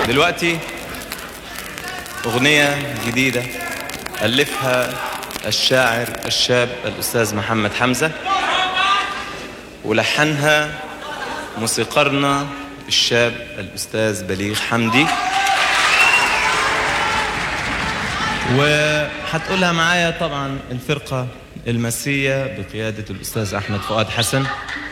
دلوقتي أغنية جديدة ألفها الشاعر الشاب الأستاذ محمد حمزة ولحنها موسيقارنا الشاب الأستاذ بليغ حمدي وهتقولها معايا طبعا الفرقة المسية بقيادة الأستاذ أحمد فؤاد حسن